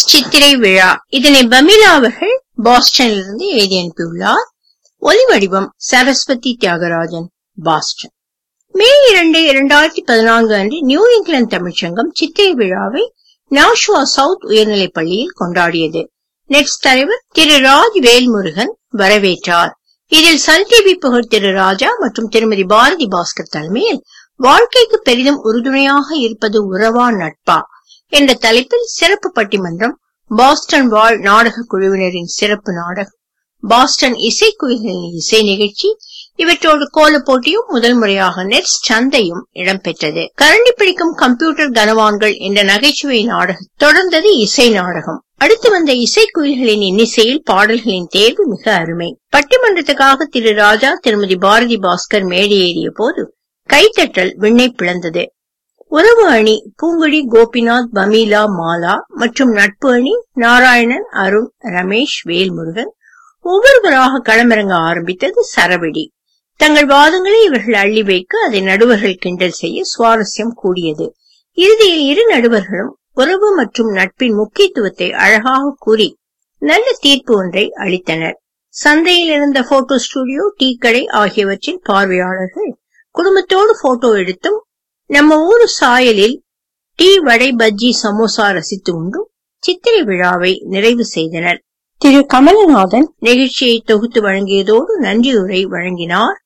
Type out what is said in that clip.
nets சித்திரை விழா இதனை பமிலா அவர்கள் பாஸ்டனிலிருந்து எழுதி அனுப்பியுள்ளார் ஒலி வடிவம் சரஸ்வதி தியாகராஜன் பாஸ்டன் மே இரண்டு இரண்டாயிரத்தி பதினான்கு அன்று நியூ இங்கிலாந்து தமிழ்ச்சங்கம் சித்திரை விழாவை நாஷுவா சவுத் உயர்நிலைப் பள்ளியில் கொண்டாடியது நெட்ஸ் தலைவர் திரு ராஜ் வேல்முருகன் வரவேற்றார் இதில் சன் டிவி புகழ் திரு ராஜா மற்றும் திருமதி பாரதி பாஸ்கர் தலைமையில் வாழ்க்கைக்கு பெரிதும் உறுதுணையாக இருப்பது உறவா நட்பா என்ற தலைப்பில் சிறப்பு பட்டிமன்றம் பாஸ்டன் வாழ் நாடக குழுவினரின் சிறப்பு நாடகம் பாஸ்டன் இசைக்குயில்களின் இசை நிகழ்ச்சி இவற்றோடு கோல போட்டியும் முதல் முறையாக நெட்ஸ் சந்தையும் இடம்பெற்றது கரண்டி பிடிக்கும் கம்ப்யூட்டர் கனவான்கள் என்ற நகைச்சுவை நாடகம் தொடர்ந்தது இசை நாடகம் அடுத்து வந்த இசைக்குயில்களின் இன்னிசையில் பாடல்களின் தேர்வு மிக அருமை பட்டிமன்றத்துக்காக திரு ராஜா திருமதி பாரதி பாஸ்கர் மேடை ஏறிய போது கைத்தட்டல் விண்ணை பிளந்தது உறவு அணி பூங்குடி கோபிநாத் பமீலா மாலா மற்றும் நட்பு அணி நாராயணன் அருண் ரமேஷ் வேல்முருகன் ஒவ்வொருவராக களமிறங்க ஆரம்பித்தது சரவெடி தங்கள் வாதங்களை இவர்கள் அள்ளி வைக்க அதை நடுவர்கள் கிண்டல் செய்ய சுவாரஸ்யம் கூடியது இறுதியில் இரு நடுவர்களும் உறவு மற்றும் நட்பின் முக்கியத்துவத்தை அழகாக கூறி நல்ல தீர்ப்பு ஒன்றை அளித்தனர் சந்தையில் இருந்த போட்டோ ஸ்டுடியோ டீ கடை ஆகியவற்றின் பார்வையாளர்கள் குடும்பத்தோடு போட்டோ எடுத்தும் நம்ம ஊரு சாயலில் டீ வடை பஜ்ஜி சமோசா ரசித்து உண்டும் சித்திரை விழாவை நிறைவு செய்தனர் திரு கமலநாதன் நிகழ்ச்சியை தொகுத்து வழங்கியதோடு நன்றியுரை வழங்கினார்